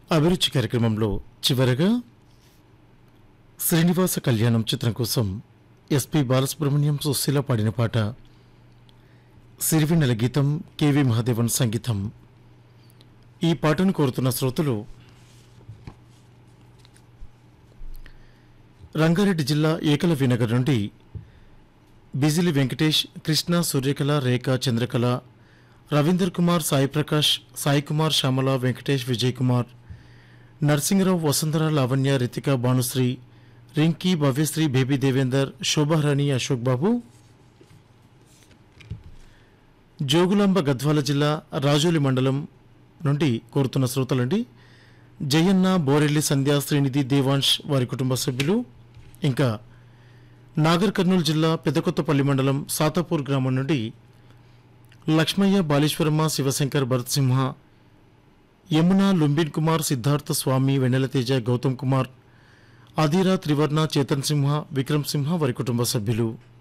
అభిరుచి కార్యక్రమంలో చివరగా శ్రీనివాస కళ్యాణం చిత్రం కోసం ఎస్పి బాలసుబ్రహ్మణ్యం సుశీల పాడిన పాట సిరివెన్నెల గీతం కెవి మహాదేవన్ సంగీతం ఈ పాటను కోరుతున్న శ్రోతలు రంగారెడ్డి జిల్లా ఏకలవ్య నగర్ నుండి బిజిలి వెంకటేష్ కృష్ణ సూర్యకళ రేఖ చంద్రకళ రవీందర్ కుమార్ సాయి ప్రకాష్ సాయి కుమార్ శ్యామల వెంకటేష్ విజయ్ కుమార్ నరసింహరావు వసుంధర లావణ్య రితిక భానుశ్రీ రింకీ భవ్యశ్రీ బేబీ దేవేందర్ శోభారాణి అశోక్ బాబు జోగులాంబ గద్వాల జిల్లా రాజోలి మండలం నుండి కోరుతున్న శ్రోతలండి జయన్న బోరెల్లి సంధ్యా శ్రీనిధి దేవాంష్ వారి కుటుంబ సభ్యులు ఇంకా నాగర్ కర్నూలు జిల్లా పెద్దకొత్తపల్లి మండలం సాతాపూర్ గ్రామం నుండి లక్ష్మయ్య బాలేశ్వరమ్మ శివశంకర్ భరత్ సింహ యమున లుంబిన్ కుమార్ సిద్ధార్థ స్వామి వెన్నెలతేజ గౌతమ్ కుమార్ అధీరా త్రివర్ణ చేతన్ సింహ విక్రమ్ సింహ వారి కుటుంబ సభ్యులు